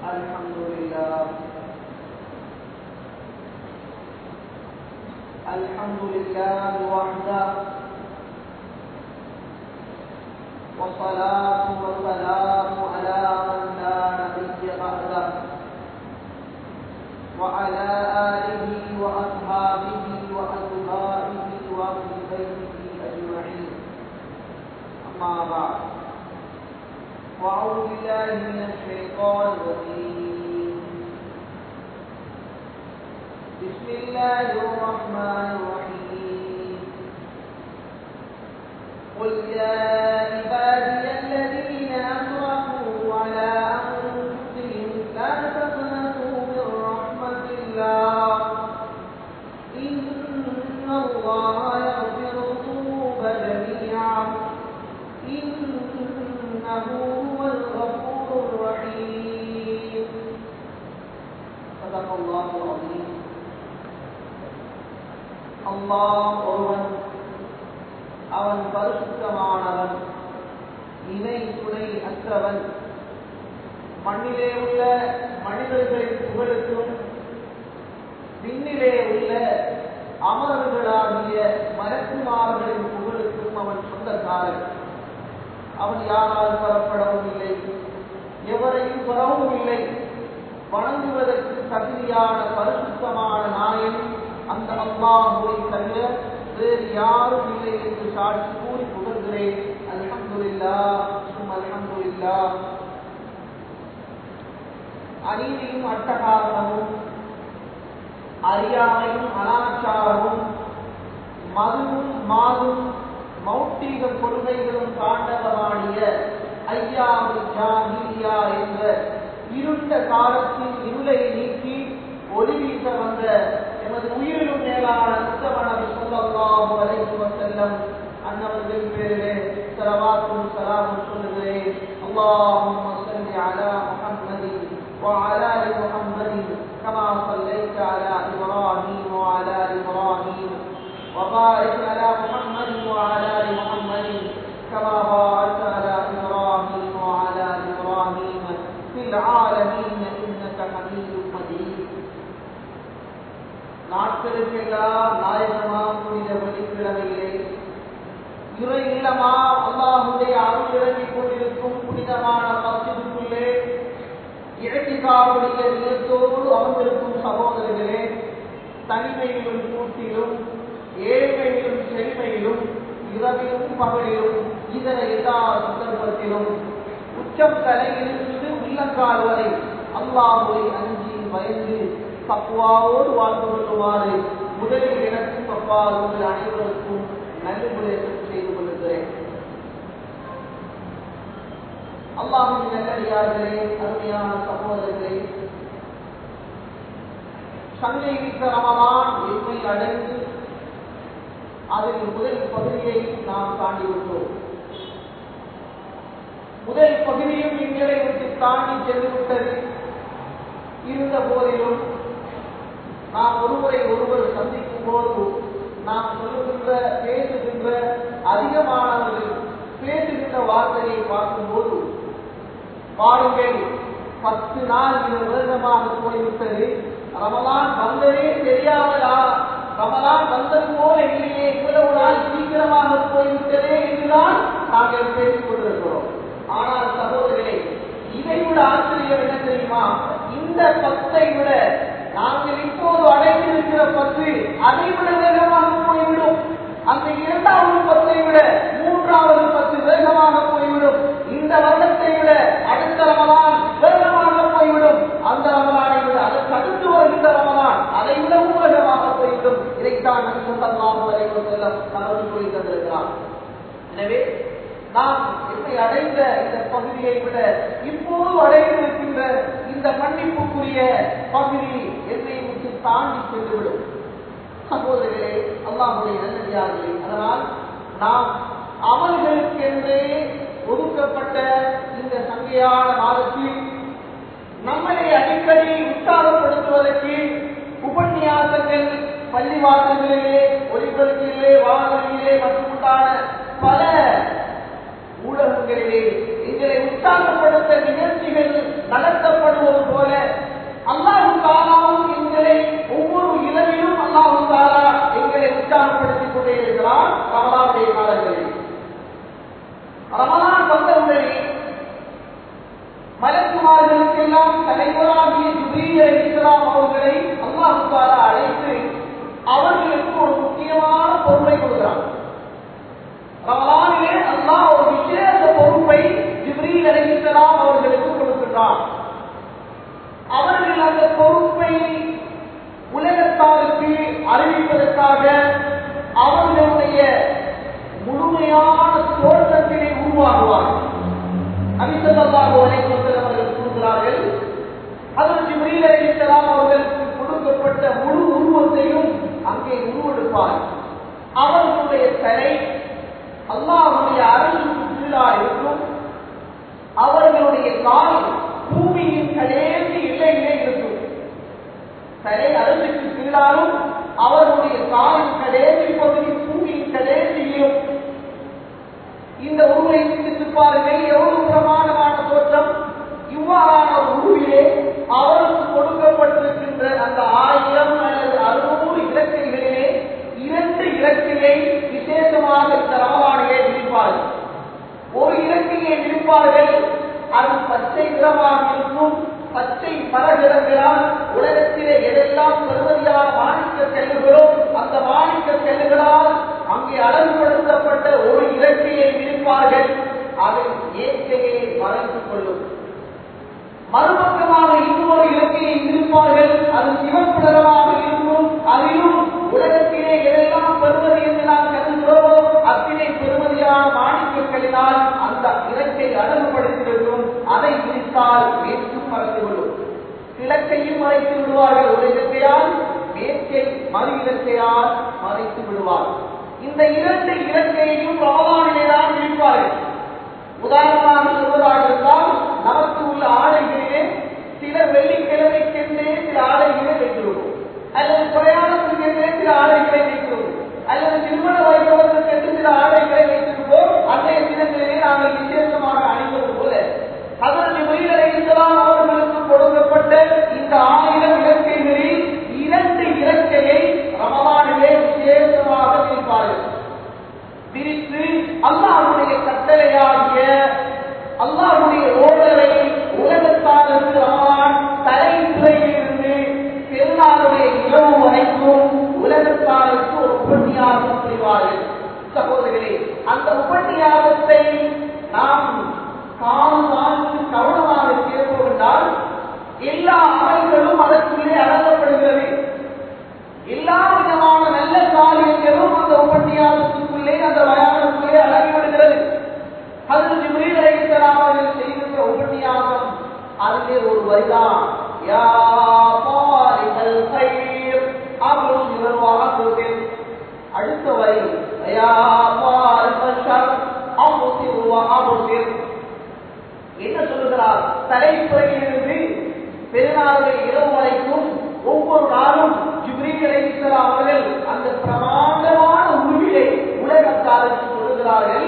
الحمد لله الحمد لله وحده والصلاة والسلام على من لا نبي بعده وعلى آله وأصحابه وأتباعه وأهل بيته أجمعين أما بعد وأعوذ بالله من الشيطان الرجيم بسم الله الرحمن الرحيم قل يا عبادي الذين أسرفوا على أنفسهم لا تقنطوا من رحمة الله إن الله يغفر الذنوب جميعا إنه هو الغفور الرحيم صدق الله العظيم அல்லாஹ் ஒருவன் அவன் பரிசுத்தமானவன் இணை துணை அற்றவன் மண்ணிலே உள்ள மனிதர்களின் புகழுக்கும் விண்ணிலே உள்ள அமரர்களாகிய மரக்குமார்களின் புகழுக்கும் அவன் சொந்தக்காரன் அவன் யாரால் பெறப்படவும் இல்லை எவரையும் பெறவும் இல்லை வணங்குவதற்கு தகுதியான பரிசுத்தமான நாயன் அந்த அல்லாஹுவை தவிர வேறு யாரும் இல்லை என்று சாட்சி கூறி புகழ்கிறேன் அல்ஹம்துலில்லா சும் அல்ஹம்துலில்லா அநீதியும் அட்டகாசமும் அறியாமையும் அனாச்சாரமும் மதுவும் மாதும் மௌட்டீக கொள்கைகளும் தாண்டவமாடிய ஐயாவு ஜாகிலியா என்ற இருண்ட காலத்தின் இருளை நீக்கி ஒளி வீச வந்த எமது உயிரிலும் மேலான உத்தமனவி சொல்லல்லாஹு அலைஹி வஸல்லம் அன்னவர்களின் பேரிலே சலவாத்தும் சலாமும் சொல்லுகிறேன் அல்லாஹும்ம ஸல்லி அலா முஹம்மதின் وعلى ال محمد كما صليت على ابراهيم وعلى ال ابراهيم وبارك على محمد وعلى ال محمد كما باركت على ابراهيم وعلى ال ابراهيم في العالمين انك حميد مجيد நாட்களுக்கெல்லாம் நாயகமாம் புனித வெள்ளிக்கிழமையிலே இறை இல்லமா அல்லாஹுடைய அருள் இறங்கிக் கொண்டிருக்கும் புனிதமான மஸ்ஜிதுக்குள்ளே இழக்கிக்காவுடைய நிலத்தோடு அமர்ந்திருக்கும் சகோதரர்களே தனிமையிலும் கூட்டிலும் ஏழ்மையிலும் செழுமையிலும் இரவிலும் பகலிலும் இதர எல்லா சந்தர்ப்பத்திலும் உச்சம் தலையிலிருந்து உள்ளங்கால் வரை அல்லாஹுவை அஞ்சி பயந்து பக்குவாவோடு வாழ்ந்து கொள்ளுமாறு முதலில் எனக்கும் அப்பா உங்கள் அனைவருக்கும் நல்லுபதேசம் செய்து கொள்கிறேன் அல்லாஹின் நல்லடியார்களே அருமையான சகோதரர்களே சங்கை மிக்க ரமலான் எம்மை அடைந்து அதில் முதல் பகுதியை நாம் தாண்டி விட்டோம் முதல் பகுதியும் எங்களை விட்டு தாண்டி சென்று விட்டது இருந்த போதிலும் நாம் ஒருவரை ஒருவர் சந்திக்கும் போது நாம் சொல்லுகின்ற பேசுகின்ற அதிகமானவர்கள் பேசுகின்ற வார்த்தையை பார்க்கும்போது பாருங்கள் பத்து நாள் இது வருடமாக போய்விட்டது ரமலான் வந்ததே தெரியாததா ரமலான் வந்தது போல இல்லையே இவ்வளவு நாள் சீக்கிரமாக போய்விட்டதே என்றுதான் நாங்கள் பேசிக் கொண்டிருக்கிறோம் ஆனால் சகோதரர்களே இதை விட ஆச்சரியம் என்ன தெரியுமா இந்த பத்தை விட நாங்கள் இப்போது அடைந்திருக்கிற பத்து அதை விட வேகமாக போய்விடும் அந்த இரண்டாவது பத்தை விட மூன்றாவது பத்து வேகமாக போய்விடும் இந்த வருடத்தை விட அடுத்த ரமலான் வேகமாக போய்விடும் அந்த ரமலானை விட அதற்கு அடுத்து வருகின்ற ரமலான் அதை விடவும் வேகமாக போய்விடும் இதைத்தான் நபி சொல்லலாம் வரைக்கும் செல்லம் தகவல் சொல்லி தந்திருக்கிறார் எனவே நாம் என்னை அடைந்த இந்த பகுதியை விட இப்போது அடைந்திருக்கின்ற இந்த மன்னிப்புக்குரிய பகுதி என்னை விட்டு தாண்டி சென்றுவிடும் சகோதரர்களே அல்லாஹுடைய நல்லடியார்களே அதனால் நாம் அவர்களுக்கென்றே ஒதுக்கப்பட்ட இந்த சங்கையான மாதத்தில் நம்மளை அடிக்கடி உற்சாகப்படுத்துவதற்கு உபன்யாசங்கள் பள்ளிவாசல்களிலே ஒளிபரப்பிலே வானொலியிலே மற்றும் உண்டான பல ஊடகங்களிலே எங்களை உற்சாகப்படுத்த நிகழ்ச்சிகள் நடத்தப்படுவது போல தலைவராகிய ஜிப்ரீல் அலைஹிஸ்ஸலாம் அவர்களை அல்லாஹ் தஆலா அழைத்து அவர்களுக்கு ஒரு முக்கியமான பொறுப்பை கொடுக்கிறார் ரமலானிலே அல்லாஹ் ஒரு விசேஷ பொறுப்பை ஜிப்ரீல் அலைஹிஸ்ஸலாம் அவர்களுக்கு கொடுக்கின்றார் அவர்கள் அந்த பொறுப்பை உலகத்தாருக்கு அறிவிப்பதற்காக அவர்களுடைய முழுமையான தோற்றத்தினை உருவாகுவார்கள் நபிசல்லாஹு அலைஹி வஸல்லம் அவர்கள் கூறுகிறார்கள் அதில் ஜிப்ரீல் அலைஹிஸ்ஸலாம் அவர்களுக்கு கொடுக்கப்பட்ட முழு உருவத்தையும் அங்கே உருவெடுப்பார் அவர்களுடைய தலை அல்லாஹ்வுடைய அரசுக்கு கீழாக இருக்கும் அவர்களுடைய கால் பூமியின் கடைசி எல்லையிலே இருக்கும் தலை அரசுக்கு கீழாலும் அவருடைய காலின் கடைசி பகுதி பூமியின் கடைசியிலும் இந்த உருவை சிந்தித்து பாருங்கள் எவ்வளவு பிரமாணமான தோற்றம் இவ்வாறான ஒரு உருவிலே அவருக்கு கொடுக்கப்பட்டிருக்கின்ற அந்த ஆயிரம் அல்லது அறுநூறு இலக்கைகளிலே இரண்டு இலக்கையை விசேஷமாக இந்த ரமலானிலே விரிப்பார்கள் ஒரு இலக்கையை விரிப்பார்கள் அது பச்சை நிறமாக இருக்கும் பச்சை மரகிழங்களால் உலகத்திலே எதெல்லாம் பெருமதியான மாணிக்க கல்லுகளோ அந்த மாணிக்க கல்லுகளால் அங்கே அழகுபடுத்தப்பட்ட ஒரு இலக்கையை விரிப்பார்கள் அதை இயற்கையை மறைத்துக் கொள்ளும் மறுபக்கமாக இன்னொரு இலக்கையை விரிப்பார்கள் அது சிவப்பு நிறமாக இருக்கும் அதிலும் உலகத்திலே எதெல்லாம் பெறுவது என்று நாம் கருதுகிறோமோ அத்தனை பெறுமதியான மாணிக்கங்களினால் அந்த இலக்கை அழகுபடுத்தியிருக்கும் அதை விரித்தால் மேற்கும் மறைத்து விடும் கிழக்கையும் மறைத்து விடுவார்கள் ஒரு இலக்கையால் மேற்கை மறு இலக்கையால் மறைத்து விடுவார் இந்த இரண்டு இலக்கையையும் ரமலானிலே தான் விரிப்பார்கள் உதாரணமாக சொல்வதாக இருந்தால் நமக்கு உள்ள ஆடைகளிலே சில வெள்ளிக்கிழமைக்கென்றே சில ஆடைகளை வைத்திருக்கும் அல்லது பிரயாணத்துக்கென்றே சில ஆடைகளை வைத்திருக்கும் அல்லது திருமண வைபவத்துக்கென்று சில ஆடைகளை வைத்திருப்போம் அன்றைய தினங்களிலே நாங்கள் விசேஷமாக அணிவது போல அதற்கு மொழிகளை அவர்களுக்கு கொடுக்கப்பட்ட இந்த ஆயிரம் இலக்கைகளில் இரண்டு இலக்கையை ரமலானிலே விசேஷமாக விரிப்பார்கள் விரித்து அல்லாஹுடைய கட்டளையாகிய அல்லாஹுடைய ஓடரை உலகத்தாருக்கு ரமலான் தலைத்துறையிலிருந்து பெருநாளுடைய இரவு வரைக்கும் உலகத்தாருக்கு ஒரு உபன்யாசம் செய்வார்கள் சகோதரர்களே அந்த உபன்யாசத்தை நாம் கால் நாளுக்கு கவனமாக கேட்போம் என்றால் எல்லா அமல்களும் அதற்குள்ளே அடங்கப்படுகிறது எல்லா விதமான நல்ல காரியங்களும் அந்த உபன்யாசத்துக்குள்ளே அந்த வயானத்துக்குள்ளே அடங்கிவிடுகிறது அதில் ஜிப்ரீல் அலைஹிஸ்ஸலாம் அவர்கள் செய்கின்ற உபன்யாசம் அதிலே ஒரு வரிதான் யா பாரிகல் கைர் அவரும் இவர் வாக்குகள் அடுத்த வரி யா பாரிகல் ஷர் அமுசிர் வ அமுசிர் என்ன சொல்லுகிறார் தலைப்புறையிலிருந்து பெருநாளுடைய இரவு வரைக்கும் ஒவ்வொரு நாளும் ஜிப்ரீல் அலைஹிஸ்ஸலாம் அவர்கள் அந்த பிரமாண்டமான உருவிலே உலகத்தாருக்கு சொல்லுகிறார்கள்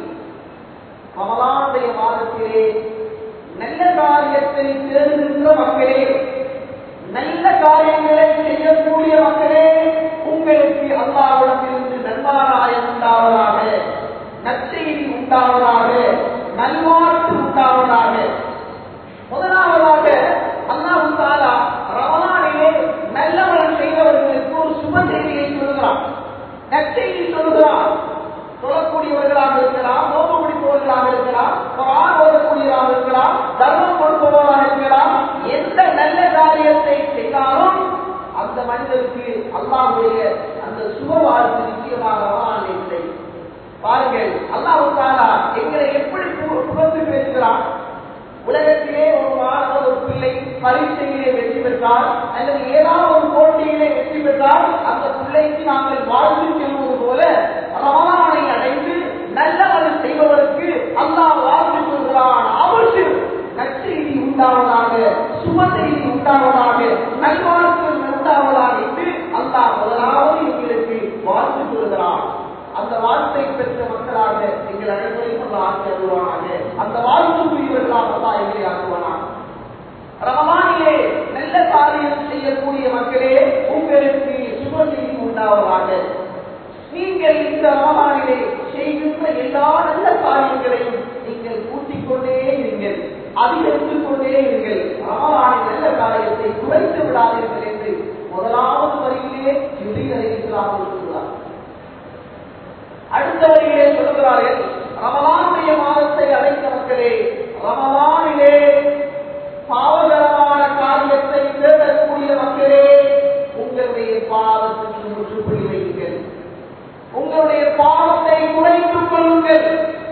ரமலானுடைய மாதத்திலே நல்ல காரியத்தை தேர்கின்ற மக்களே நல்ல காரியங்களை செய்யக்கூடிய மக்களே உங்களுக்கு அல்லாவிடமிருந்து நன்மாராயம் உண்டாவதாக நற்செய்தி உண்டாவதாக நல்வாழ்த்து உண்டாவதாக முதலாவதாக அல்லாஹு தாலா ரமலானிலே நல்லவர்கள் செய்தவர்களுக்கு ஒரு சுப செய்தியை சொல்கிறான் நற்செய்தி சொல்கிறான் சொல்லக்கூடியவர்களாக இருக்கலாம் நோக்கு பிடிப்பவர்களாக இருக்கலாம் குரான் ஓதக்கூடியவராக இருக்கலாம் தர்மம் கொடுப்பவராக இருக்கலாம் எந்த நல்ல காரியத்தை செய்தாலும் அந்த மனிதருக்கு அல்லாஹுடைய அந்த சுப வாழ்த்து நிச்சயமாக ரமலானிலே இல்லை பாருங்கள் அல்லாஹு தாலா எங்களை எப்படி புகழ்ந்து பேசுகிறான் உலகத்திலே ஒரு மாணவர் ஒரு பிள்ளை பரீட்சையிலே வெற்றி பெற்றால் அல்லது ஏதாவது ஒரு போட்டியிலே வெற்றி பெற்றால் அந்த பிள்ளைக்கு நாங்கள் வாழ்ந்து செல்வது போல ரமலானை அடைந்து நல்லவர்கள் செய்பவருக்கு அல்லாஹ் வாழ்த்து சொல்கிறான் அவசியம் நற்செய்தி உண்டாவதாக சுப செய்தி உண்டாவதாக நல்வாழ்த்து உண்டாவதாக என்று அல்லாஹ் முதலாவது எங்களுக்கு வாழ்த்து சொல்கிறான் அந்த வாழ்த்தை பெற்ற மக்களாக எங்கள் அனைவரையும் அல்ல ஆட்சி அருவானாக அந்த வாழ்த்துக்குரியவர்களாக அல்லா எங்களை ஆக்குவானாக ரமலானிலே நல்ல காரியம் செய்யக்கூடிய மக்களே உங்களுக்கு சுப செய்தி உண்டாவதாக நீங்கள் இந்த ரமலானிலே செய்கின்ற எல்லா நல்ல காரியங்களையும் நீங்கள் கூட்டிக் கொண்டே இருங்கள் அதிகரித்துக் கொண்டே இருங்கள் ரமலானின் நல்ல காரியத்தை குறைத்து விடாதீர்கள் என்று முதலாவது வரியிலே ஜிப்ரீல் அலைஹிஸ்ஸலாம் சொல்கிறார் அடுத்த வரியிலே சொல்கிறார்கள் ரமலானுடைய மாதத்தை அடைந்த மக்களே ரமலானிலே பாவகரமான காரியத்தை தேடக்கூடிய மக்களே உங்களுடைய பாவத்துக்கு முற்றுப்புள்ளி வையுங்கள் உங்களுடைய பாவத்தை குறைத்துக் கொள்ளுங்கள்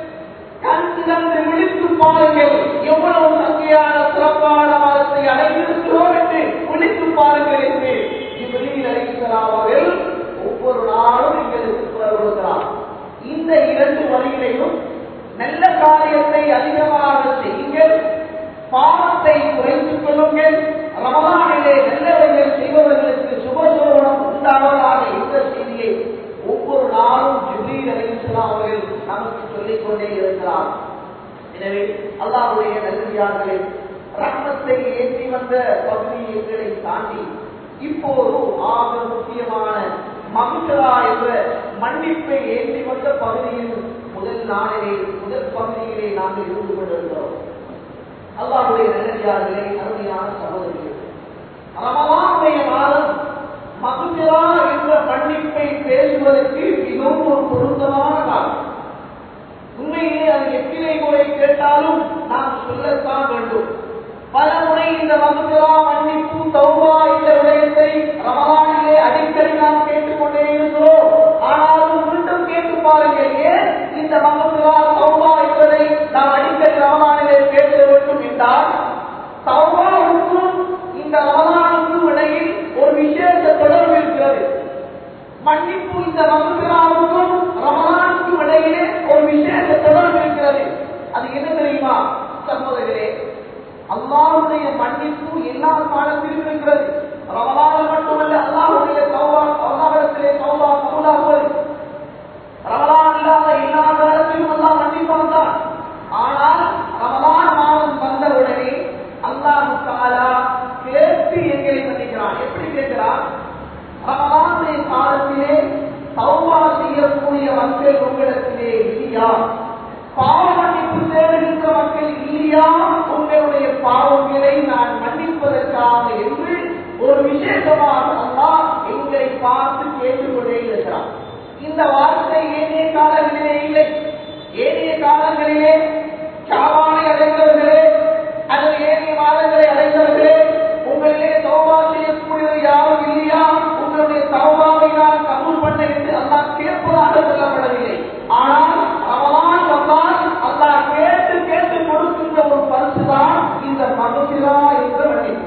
கண் திறந்து விழித்து பாருங்கள் எவ்வளவு சங்கையான சிறப்பான மாதத்தை அடைந்திருக்கிறோம் என்று விழித்து பாருங்கள் என்று இவ்வளியில் அழைக்கிறார் அவர்கள் ஒவ்வொரு நாளும் எங்களுக்கு குரல் கொடுக்கிறார் இந்த இரண்டு வழிகளையும் நல்ல காரியத்தை அதிகமாக செய்யுங்கள் பாவத்தை குறைத்துக் கொள்ளுங்கள் ரமலானிலே நல்லவர்கள் செய்பவர்களுக்கு சுபசோபனம் உண்டாவதாக இந்த செய்தியை ஒவ்வொரு நாளும் ஜிப்ரீல் அலைஹிஸ்ஸலாம் அவர்கள் நமக்கு சொல்லிக் கொண்டே இருக்கிறார் எனவே அல்லாஹ்வுடைய நல்லடியார்களே ரஹ்மத்தை ஏற்றி வந்த பகுதிகளை தாண்டி இப்போது ஆக முக்கியமான மகிழா என்ற மன்னிப்பை ஏற்றி வந்த பகுதியில் முதல் நாளிலே முதல் பகுதியிலே நாங்கள் இருந்து கொண்டிருக்கிறோம் அல்லாஹ்வுடைய நல்லடியார்களே அருமையான சகோதரிகள் ரமலானுடைய மாதம் மகுஜரா என்ற மன்னிப்பை பேசுவதற்கு மிகவும் ஒரு பொருத்தமான காலம் உண்மையிலே அது எத்தனை முறை கேட்டாலும் நாம் சொல்லத்தான் வேண்டும் பல முறை இந்த மகுஜரா மன்னிப்பு தௌபா என்ற விடயத்தை ரமலானிலே அடிக்கடி நாம் கேட்டுக்கொண்டே இருக்கிறோம் ஆனாலும் மீண்டும் கேட்டு பாருங்கள் ஏன் இந்த மகுஜரா தௌபா என்பதை நாம் அடிக்கடி ரமலானிலே கேட்க வேண்டும் என்றால் தௌபாவுக்கும் இந்த ரமலானுக்கும் இடையில் ஒரு விசேஷ தொடர்பு இருக்கிறது மன்னிப்பு இந்த மகுபிராவுக்கும் ரமலானுக்கும் இடையிலே ஒரு விசேஷ தொடர்பு இருக்கிறது அது என்ன தெரியுமா சகோதரர்களே அல்லாஹ்வுடைய மன்னிப்பு எல்லா காலத்திலும் இருக்கிறது ரமலானில் மட்டுமல்ல அல்லாஹ்வுடைய தௌபா அல்லாஹ்விடத்திலே தௌபா கபூலாகுவது ரமலான் இல்லாத எல்லா காலத்திலும் அல்லாஹ் மன்னிப்பான் தான் ஆனால் ரமலான் மாதம் வந்தவுடனே அல்லாஹ் தாலா கேட்டு எங்களை மன்னிக்கிறான் எப்படி கேட்கிறான் ரமலானுடைய காலத்திலே தௌபா செய்யக்கூடிய மக்கள் உங்களிடத்திலே இல்லையா பாவ மன்னிப்பு தேடுகின்ற மக்கள் இல்லையா உங்களுடைய பாவங்களை நான் மன்னிப்பதற்காக என்று ஒரு விசேஷமாக அல்லாஹ் எங்களை பார்த்து கேட்டுக்கொண்டே இருக்கிறான் இந்த வார்த்தை ஏனைய காலங்களிலே இல்லை ஏனைய காலங்களிலே சாவானை அடைந்தவர்களே அல்லது ஏனைய மாதங்களை அடைந்தவர்களே உங்களிலே தௌபா செய்யக்கூடியது யாரும் இல்லையா உங்களுடைய தௌபாவை நான் கபூல் பண்ண என்று அல்லாஹ் கேட்பதாக சொல்லப்படவில்லை ஆனால் ரமலான் வந்தால் அல்லாஹ் கேட்டு கேட்டு கொடுக்கின்ற ஒரு பரிசுதான் இந்த மகசிரா என்ற மன்னிப்பு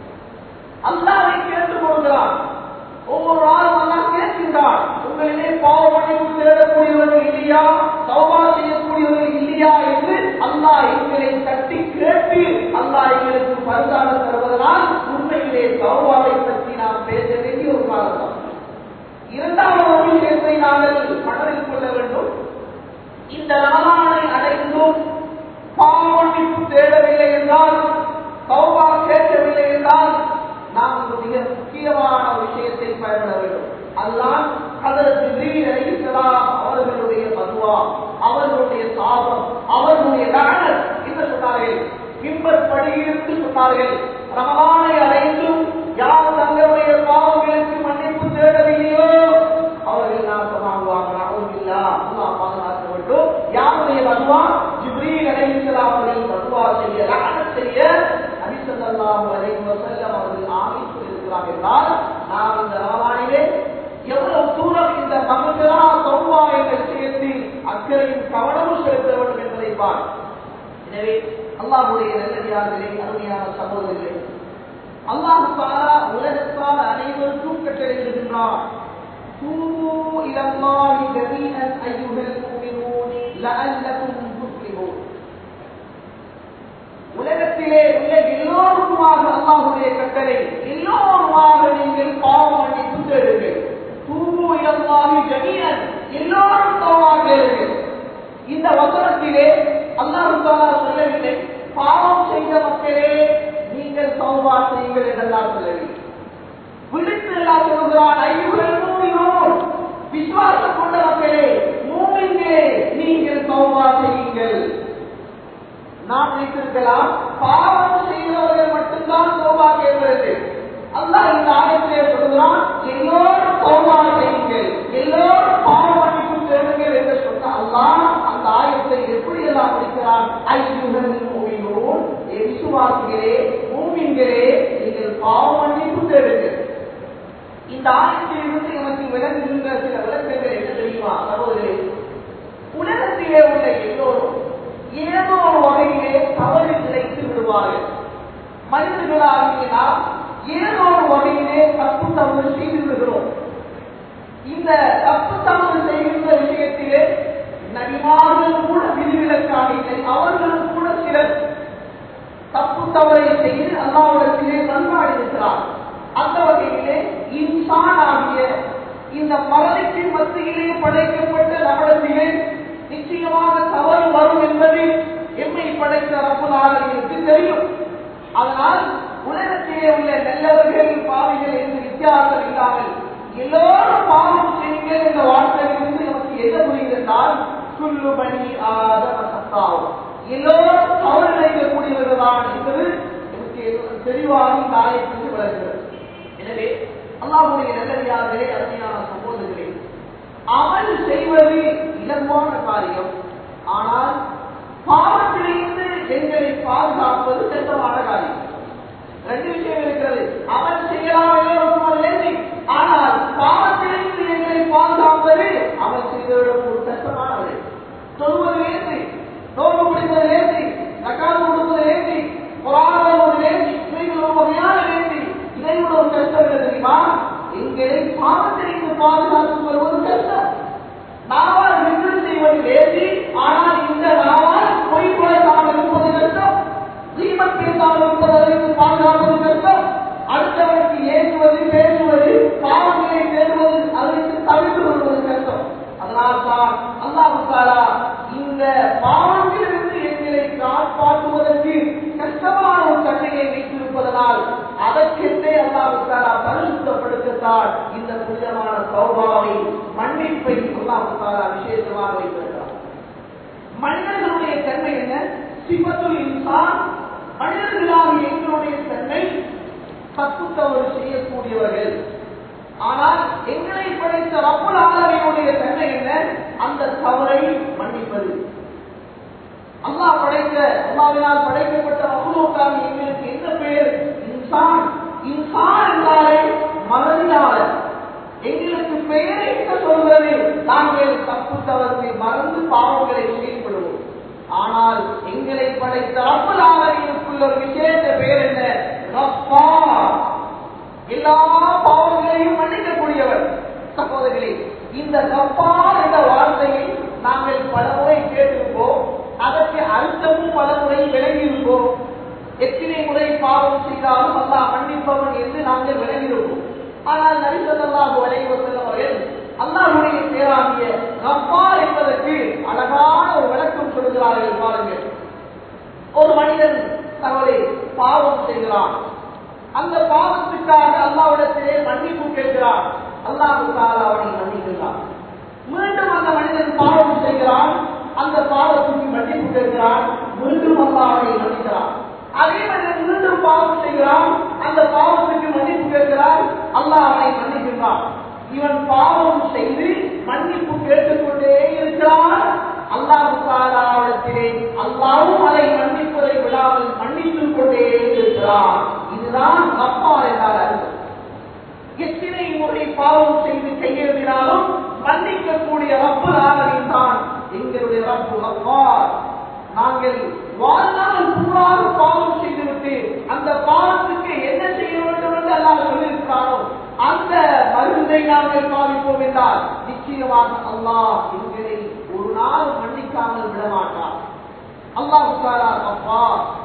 அல்லாவை கேட்டு கொடுக்கிறான் ஒவ்வொரு நாளும் அல்லாஹ் கேட்கின்றான் உங்களிலே பாவ மன்னிப்பு தேடக்கூடியவர்கள் இல்லையா சௌபா செய்யக்கூடியவர்கள் இல்லையா என்று அல்லாஹ் எங்களை தட்டி கேட்டு அல்லாஹ் எங்களுக்கு பரிசாக தருவதனால் உண்மையிலே சௌபாவை பற்றி நாம் பேச வேண்டிய ஒரு காலம் இரண்டாவது ஒரு விஷயத்தை நாங்கள் மனதில் கொள்ள வேண்டும் இந்த ரமலானை அடைந்தும் பாவ மன்னிப்பு தேடவில்லை என்றால் சௌபா கேட்கவில்லை என்றால் நாம் ஒரு மிக முக்கியமான ஒரு விஷயத்தை பயன்பட வேண்டும் அதுதான் அதற்கு அழைக்கலாம் அவர்களுடைய மதுவா அவர்களுடைய சாபம் அவர்களுடைய நகர் என்ன சொன்னார்கள் பின்பற்படியிருந்து சொன்னார்கள் ரமலானை அடைந்தும் யார் தங்களுடைய பாவங்களுக்கு மன்னிப்பு தேடவில்லையோ அவர்கள் நாசமாகுவாங்க இல்லா அல்லாஹ் பாதுகாக்க வேண்டும் யாருடைய மதுவா ஜிப்ரீல் அலைஹிஸ்ஸலாம் அவர்கள் மதுவா செய்ய லஅனத் செய்ய நபி ஸல்லல்லாஹு அலைஹி வஸல்லம் அவர்கள் ஆமீன் சொல்லியிருக்கிறார் என்றால் நாம் இந்த ரமலானிலே எவ்வளவு தூரம் இந்த மகஜரா சௌவா என்ற விஷயத்தில் அக்கறையும் கவனமும் செலுத்த வேண்டும் என்பதை பார் எனவே அல்லாஹுடைய நல்லடியார்களே அருமையான சகோதரர்களே அல்லாஹு தாலா உலகத்தால் அனைவருக்கும் கட்டளையிடுகின்றார் توبوا إلى الله جميعا أيها المؤمنون لعلكم تفلحون உலகத்திலே உள்ள எல்லோருக்குமாக அல்லாஹுடைய கட்டளை எல்லோருமாக நீங்கள் பாவம் மன்னிப்பு தேடுங்கள் தூபு இலல்லாஹி ஜமீஅன் எல்லோரும் தௌபா கேளுங்கள் இந்த வசனத்திலே அல்லாஹ் தஆலா சொல்லவில்லை பாவம் செய்த மக்களே நீங்கள் தௌபா செய்யுங்கள் என்றெல்லாம் சொல்லவில்லை விழித்து எல்லாம் சொல்கிறான் ஐயுகள் மூமினோன் விசுவாசம் கொண்ட மக்களே மூமிங்களே நீங்கள் தௌபா செய்யுங்கள் நாம் நினைத்திருக்கலாம் பாவம் செய்கிறவர்கள் மட்டும்தான் தோபா கேட்கிறது அல்லாஹ் இந்த ஆயத்திலே சொல்கிறான் எல்லோரும் தௌபா செய்யுங்கள் எல்லோரும் பாவ மன்னிப்பு தேடுங்கள் என்று சொன்ன அல்லாஹ் அந்த ஆயத்தை எப்படி எல்லாம் முடிக்கிறான் ஐயுடன் மூவினோன் விசுவாசிகளே மூவின்களே நீங்கள் பாவ மன்னிப்பு தேடுங்கள் இந்த ஆயத்திலிருந்து எனக்கு விளங்குகின்ற சில விளக்கங்கள் என்ன தெரியுமா சகோதரே உலகத்திலே உள்ள எல்லோரும் ஏதோ ஒரு வகையிலே தவறு நிலைத்து விடுவார்கள் மனிதர்களாகிய நாம் ஏதோ ஒரு வகையிலே தப்பு தவறு செய்து விடுகிறோம் இந்த தப்பு தவறு செய்கின்ற விஷயத்திலே நபிமார்கள் கூட விதிவிலக்கான இல்லை அவர்களும் கூட சிலர் தப்பு தவறை செய்து அல்லாவிடத்திலே நன்றாடி இருக்கிறார் அந்த வகையிலே இன்சான் ஆகிய இந்த மரணிக்கு மத்தியிலே படைக்கப்பட்ட நம்மிடத்திலே நிச்சயமாக தவறு வரும் என்பது எம்மை படைத்த ரப்புலாளர்களுக்கு தெரியும் அதனால் உலகத்திலே உள்ள நல்லவர்கள் பாவிகள் என்று வித்தியாசம் இல்லாமல் எல்லோரும் பாவம் செய்யுங்கள் என்ற வார்த்தையிலிருந்து நமக்கு என்ன புரியுது என்றால் சொல்லு பணி ஆதம சத்தாவும் எல்லோரும் தவறு நினைக்கக்கூடியவர்கள் தான் என்பது நமக்கு தெளிவாக இந்த ஆயத்திற்கு விளங்குகிறது எனவே அல்லாஹுடைய நல்லடியார்களே அருமையான சகோதரர்களே அமல் செய்வது இலகுவான காரியம் ஆனால் பாவத்திலிருந்து எங்களை பாதுகாப்பது கஷ்டமான காரியம் ரெண்டு விஷயம் இருக்கிறது அமல் செய்யலாம் எல்லோருக்கும் அது லேசி ஆனால் பாவத்திலிருந்து எங்களை பாதுகாப்பது அமல் செய்தவிடம் ஒரு கஷ்டமானது சொல்வது லேசி நோக்கு பிடிப்பது லேசி நக்காது கொடுப்பது லேசி புறாவது லேசி இவைகள் ஒரு வகையான லேசி இதை விட ஒரு கஷ்டம் என்ன தெரியுமா எங்களை பாவத்திலிருந்து பாதுகாத்து வருவது கஷ்டம் நாவால் விட்டு செய்வது லேசி ஆனால் இந்த நாவால் பொய் குறைக்காமல் இருப்பது கஷ்டம் தீபம் பேசாமல் இருப்பதற்கு பாதுகாப்பது கஷ்டம் அடுத்தவருக்கு ஏற்றுவது பேசுவது பாவங்களை தேடுவது அதற்கு தவிர்த்து வருவது கஷ்டம் அதனால்தான் அல்லாஹாலா இந்த பாவத்திலிருந்து எங்களை காப்பாற்றுவதற்கு கஷ்டமான ஒரு தன்மையை வைத்திருப்பதனால் அதற்கென்றே அல்லாஹாலா பரிசுத்தப்படுத்தத்தான் இந்த புனிதமான சௌபாவை மன்னிப்பை அல்லாஹாலா விசேஷமாக வைத்திருக்கிறார் மனிதர்களுடைய தன்மை என்ன சிபத்துல் இன்சான் மனிதர்களாக எங்களுடைய தன்மை தப்பு தவறு செய்யக்கூடியவர்கள் ஆனால் எங்களை படைத்த ரப்புல் ஆலமினுடைய தன்மை என்ன அந்த தவறை மன்னிப்பது அல்லாஹ் படைத்த அல்லாவினால் படைக்கப்பட்ட மகுலோக்காக எங்களுக்கு என்ன பெயர் இன்சான் இன்சான் என்றாலே மறதியாளர் எங்களுக்கு பெயரை என்ன சொல்வது நாங்கள் தப்பு தவறுகளை மறந்து பாவங்களை செயல்படுவோம் ஆனால் எங்களை படைத்த ரப்பல் ஆலமீனுக்குள்ள ஒரு விசேஷ பெயர் என்ன ரப்பார் எல்லா பாவங்களையும் மன்னிக்கக்கூடியவர் சகோதரர்களே இந்த ரப்பார் என்ற வார்த்தையை நாங்கள் பலமுறை கேட்டிருப்போம் அதற்கு அர்த்தமும் பலமுறை விளங்கியிருப்போம் எத்தனை முறை பாவம் செய்தாலும் அல்லாஹ் மன்னிப்பவன் என்று நாங்கள் விளங்கியிருப்போம் ஆனால் நரிசல்லாஹு அலைவசல்லம் அவர்கள் அல்லாஹுடைய பேராகிய ரப்பார் என்பதற்கு அழகான ஒரு விளக்கம் சொல்கிறார்கள் பாருங்கள் ஒரு மனிதன் தவறை பாவம் செய்கிறான் அந்த பாவத்துக்காக அல்லாவிடத்திலே மன்னிப்பு கேட்கிறான் அல்லாஹுக்காக அவனை மன்னிக்கிறான் மீண்டும் அந்த மனிதன் பாவம் செய்கிறான் அந்த பாவத்துக்கு மன்னிப்பு கேட்கிறான் மீண்டும் அல்லாஹ் அவனை மன்னிக்கிறான் அதே மனிதன் மீண்டும் பாவம் செய்கிறான் அந்த பாவத்துக்கு மன்னிப்பு கேட்கிறான் அல்லாஹ் அவனை மன்னிக்கிறான் இவன் பாவம் செய்து மன்னிப்பு கேட்டுக்கொண்டே இருக்கிறான் அல்லாஹு தாலாவிடத்திலே அல்லாவும் அதை மன்னிப்பதை விடாமல் மன்னித்துக் கொண்டே இருக்கிறான் இதுதான் அப்பா என்றால் அர்த்தம் எத்தனை முறை பாவம் செய்து கையெழுதினாலும் மன்னிக்கக்கூடிய ரப்பு ஆலமின் தான் எங்களுடைய ரப்பு அப்பா நாங்கள் வாழ்நாள் பூராக பாவம் செய்துவிட்டு அந்த பாவத்துக்கு என்ன செய்ய வேண்டும் என்று அல்லாஹ் சொல்லியிருக்கிறானோ அந்த மருந்தை நாங்கள் பாவிப்போம் என்றால் நிச்சயமாக அல்லாஹ் எங்களை ஒரு நாள் மன்னிக்காமல் விட மாட்டார் அல்லாஹ் அப்பா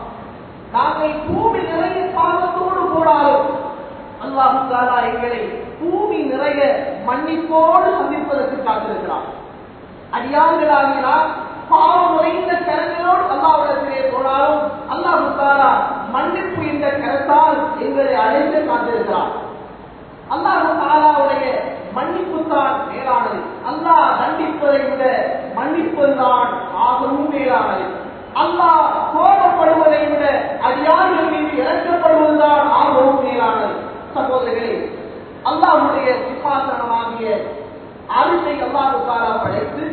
நாங்கள் பூமி நிறைய பாவத்தோடு போனாலும் அல்லாஹு தாலா எங்களை பூமி நிறைய மன்னிப்போடு சந்திப்பதற்கு காத்திருக்கிறார் அடியார்களாகினால் பாவம் நிறைந்த கரங்களோடு அல்லாவிடத்திலே போனாலும் அல்லாஹு தாலா மன்னிப்பு என்ற கரத்தால் எங்களை அழைத்து காத்திருக்கிறார் அல்லாஹு தாலாவுடைய மன்னிப்பு தான் மேலானது அல்லாஹ் தண்டிப்பதை விட மன்னிப்பதுதான் ஆகவும் மேலானது அல்லாஹ் கோபப்படுவதை விட அடியார்கள் மீது இறக்கப்படுவதுதான் ஆகவும் மேலானது சகோதரர்களே அல்லாஹ்வுடைய சிம்மாசனமாகிய அரிசை அல்லாஹுக்காரா படைத்து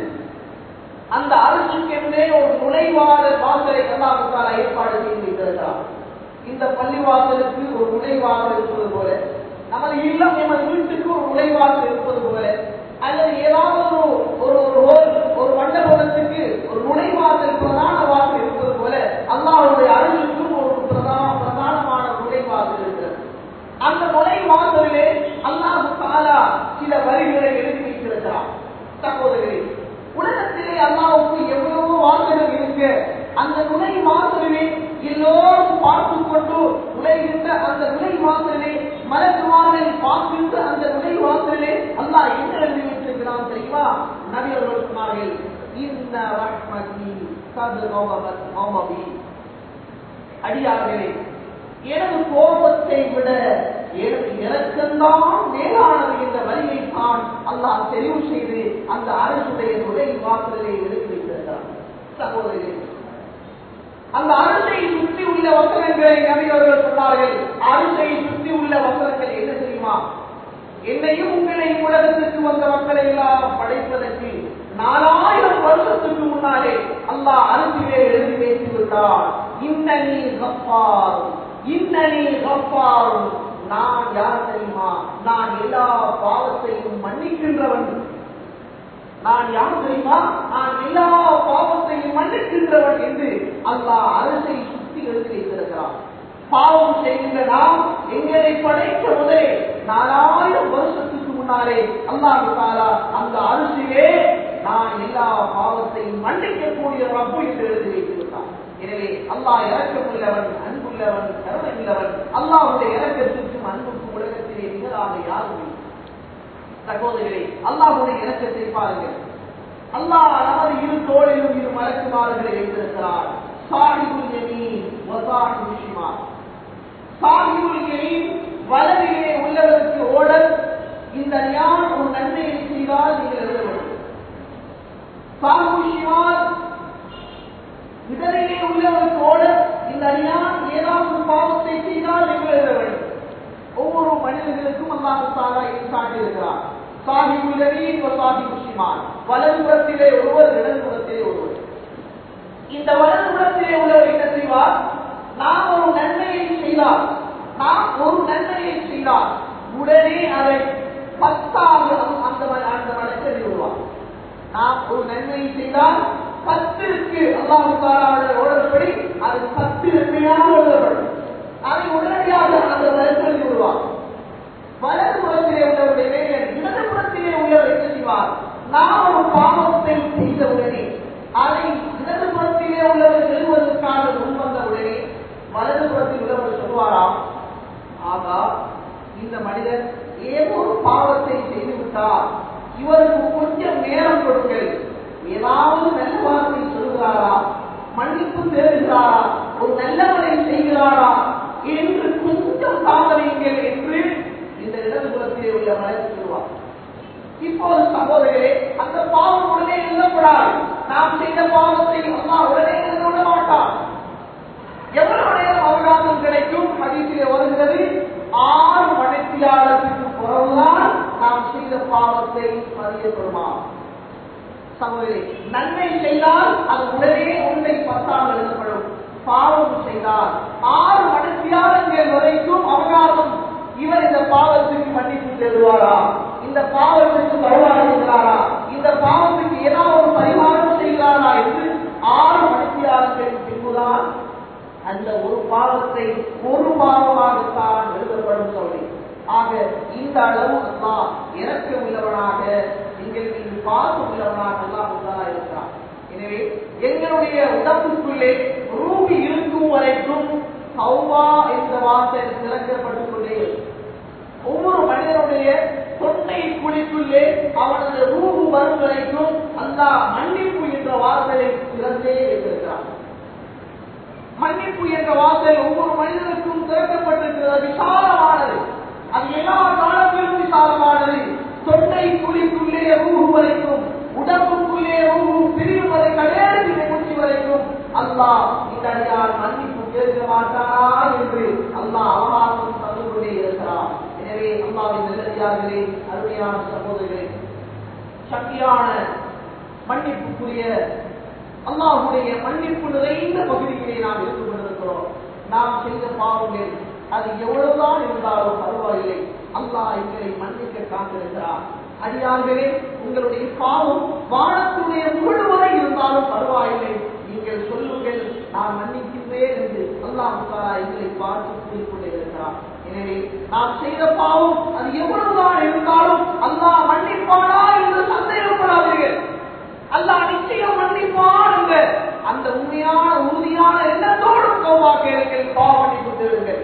அந்த அரசுக்கென்றே ஒரு நுழைவாளர் வாசலை அல்லாஹுக்காரா ஏற்பாடு செய்து வைத்திருக்கிறார் இந்த பள்ளிவாசலுக்கு ஒரு நுழைவாசல் இருப்பது போல நமது இல்லம் எமது வீட்டுக்கு ஒரு நுழைவாசல் இருப்பது போல அல்லது ஏதாவது ஒரு ஒரு ஒரு ஹோல் ஒரு மண்டபத்துக்கு ஒரு நுழைவாசல் பிரதான வாசல் இருப்பது போல அல்லாஹ்வுடைய அருளுக்கும் ஒரு பிரதான பிரதானமான நுழைவாசல் இருக்கிறது அந்த நுழைவாசலிலே அல்லாஹு தாலா சில வரிகளை எழுதி வைத்திருக்கிறார் சகோதரர்களே உலகத்திலே அல்லாவுக்கு எவ்வளவோ வாசல்கள் இருக்கு அந்த நுழை வாசலிலே எல்லோரும் பார்த்து கொண்டு நுழைகின்ற அந்த நுழை வாசலிலே மலக்குமார்கள் பார்க்கின்ற அந்த நுழை வாசலிலே அல்லாஹ் என்ன எழுதி வைத்திருக்கிறான் தெரியுமா நபியர்கள் சொன்னார்கள் இந்த ரஹ்மதி சது மௌமபி அடியார்களே எனது கோபத்தை விட எனது இறக்கம்தான் மேலானது என்ற வரியை தான் அல்லாஹ் தெரிவு செய்து அந்த அரசுடைய நுழை வாசலை எடுத்து வைத்திருக்கிறார் சகோதரி அந்த அரசை சுற்றி உள்ள வசனங்களை நபியவர்கள் சொன்னார்கள் அரசை சுற்றி உள்ள வசனங்கள் என்ன தெரியுமா என்னையும் உங்களையும் உலகத்திற்கு வந்த மக்களை எல்லாம் படைப்பதற்கு நாலாயிரம் வருஷத்துக்கு முன்னாலே அல்லாஹ் அரிசிலே எழுதி வைத்து விட்டார் இன்னனி கப்பார் இன்னனி கப்பார் நான் யார் தெரியுமா நான் எல்லா பாவத்தையும் மன்னிக்கின்றவன் நான் யார் தெரியுமா நான் எல்லா பாவத்தையும் மன்னிக்கின்றவன் என்று அல்லாஹ் அரசை சுற்றி எழுதி வைத்திருக்கிறான் பாவம் செய்கின்ற நாம் எங்களை படைத்த முதலே நாலாயிரம் வருஷத்துக்கு முன்னாலே அல்லாஹு தாலா அந்த அரசிலே நான் எல்லா பாவத்தையும் மன்னிக்கக்கூடிய ரப்பு என்று எழுதி வைத்திருக்கிறான் எனவே அல்லாஹ் இறக்கமுள்ளவன் அன்புள்ளவன் கருணையுள்ளவன் அல்லாஹுடைய இறக்கத்திற்கும் அன்புக்கும் உலகத்திலே நிகராக யாரும் இல்லை சகோதரர்களே அல்லாஹுடைய இறக்கத்தை பாருங்கள் அல்லாஹ் நமது இரு தோளிலும் இரு மலக்குமாறுகளை வைத்திருக்கிறார் சாஹிபுல் யமீன் வசாஹிபுல் ஷிமால் சாஹிபுல் யமீன் வலதிலே உள்ளவருக்கு ஓடல் இந்த ஞான் ஒரு நன்மையை செய்தால் நீங்கள் எழுத வேண்டும் சாஹிபுல் ஷிமால் இதனிலே உள்ளவருக்கு ஓடல் இந்த ஞான் ஏதாவது பாவத்தை செய்தால் நீங்கள் எழுத வேண்டும் ஒவ்வொரு மனிதர்களுக்கும் அல்லாஹு தாலா இது சாட்டியிருக்கிறார் சாஹிபுல் யமீன் வசாஹிபுல் ஷிமால் வலதுபுறத்திலே ஒருவர் இடதுபுறத்திலே ஒருவர் இந்த வலதுபுறத்திலே உள்ளவர் என்ன செய்வார் நாம் ஒரு நன்மையை செய்தால் நாம் ஒரு நன்மையை செய்தால் உடனே அதை பத்தாக அந்த ம- அந்த மனத்தை விடுவார் நாம் ஒரு நன்மையை செய்தால் பத்திற்கு அல்லாஹு தாலாவுடைய ஓடப்படி அது பத்து நன்மையாக எழுதப்படும் அதை உடனடியாக அந்த மனத்தில் விடுவார் வலது புறத்திலே உள்ளவருடைய வேலையன் இடது புறத்திலே உள்ளவர் என்ன செய்வார் நாம் ஒரு பாவத்தை செய்தவுடனே அதை இடது புறத்திலே உள்ளவர் எழுவதற்காக முன் வந்தவுடனே வலது புறத்தில் உள்ளவர் சொல்வாராம் ஆகா இந்த மனிதர் ஏதோ ஒரு பாவத்தை செய்து விட்டார் இவருக்கு கொஞ்சம் நேரம் கொடுங்கள் ஏதாவது நல்ல வார்த்தை சொல்கிறாரா மன்னிப்பு தேடுகிறாரா ஒரு நல்லவரை செய்கிறாரா என்று கொஞ்சம் தாமதியுங்கள் என்று இந்த இடதுபுறத்திலே உள்ள மலைக்கு சொல்வார் இப்போது சகோதரர்களே அந்த பாவம் உடனே எழுதப்படாது நாம் செய்த பாவத்தை அம்மா உடனே எழுத விட மாட்டார் எவ்வளவு நேரம் அவகாசம் கிடைக்கும் ஹதீஸிலே வருகிறது ஆறு மணித்தியாளத்துக்கு பிறகுதான் நாம் செய்த பாவத்தை பதியப்படுமா சகோதரி நன்மை செய்தால் அது உடனே ஒன்றை பத்தாக எழுதப்படும் பாவம் செய்தால் ஆறு மணித்தியாளங்கள் வரைக்கும் அவகாசம் இவர் இந்த பாவத்துக்கு மன்னிப்பு தேடுவாரா இந்த பாவத்துக்கு பரவாயில்லைகிறாரா இந்த பாவத்துக்கு ஏதாவது ஒரு பரிமாறம் செய்கிறாரா என்று ஆறு மணித்தியாளர்களுக்கு பின்புதான் அந்த ஒரு பாவத்தை ஒரு பாவமாகத்தான் எழுதப்படும் சொல்லி ஆக இந்த அளவு அல்லா இறக்க உள்ளவனாக எங்கள் மீது பார்த்து உள்ளவனாக எல்லாம் உள்ளதா இருக்கிறான் எனவே எங்களுடைய உடம்புக்குள்ளே ரூபி இருக்கும் வரைக்கும் சௌவா என்ற வார்த்தை திறக்கப்பட்டுக் கொண்டே இருக்கும். ஒவ்வொரு மனிதனுடைய தொண்டை குழிக்குள்ளே அவனது ரூபு வரும் வரைக்கும் அந்த மன்னிப்பு என்ற வார்த்தையை திறந்தே வைத்திருக்கிறான் மன்னிப்பு என்ற வார்த்தை ஒவ்வொரு மனிதனுக்கும் திறக்கப்பட்டிருக்கிறது விசாலமானது அது எல்லா காலத்திலும் விசாலமானது தொண்டை குழிக்குள்ளே ரூஹு வரைக்கும் உடம்புக்குள்ளே ரூஹு பிரியும் வரை கடைசி மூச்சு வரைக்கும் அல்லாஹ் மாட்டானா என்று அல்லாஹ் அவகாசம் தந்து கொண்டே இருக்கிறார் எனவே அல்லாவின் நல்லதியார்களே அருமையான சகோதரர்களே சக்தியான மன்னிப்புக்குரிய அல்லாஹுடைய மன்னிப்பு நிறைந்த பகுதியிலே நாம் இருந்து கொண்டிருக்கிறோம் நாம் செய்த பாவங்கள் அது எவ்வளவுதான் இருந்தாலும் பரவாயில்லை அல்லாஹ் எங்களை மன்னிக்க காத்திருக்கிறார் அடியார்களே உங்களுடைய பாவம் வானத்துடைய முழுவதை இருந்தாலும் பரவாயில்லை நீங்கள் சொல்லுங்கள் நான் மன்னிக்கின்றேன் என்று அல்லாஹ் தாலா எங்களை பார்த்து கூறிக்கொண்டே இருக்கிறார் எனவே நாம் செய்த பாவம் அது எவ்வளவுதான் இருந்தாலும் அல்லாஹ் மன்னிப்பானா என்று சந்தேகப்படாதீர்கள் அல்லாஹ் நிச்சயம் மன்னிப்பான் என்ற அந்த உண்மையான உறுதியான எண்ணத்தோடு கோவா கேளுங்கள் பாவம் மன்னிப்பு தேடுங்கள்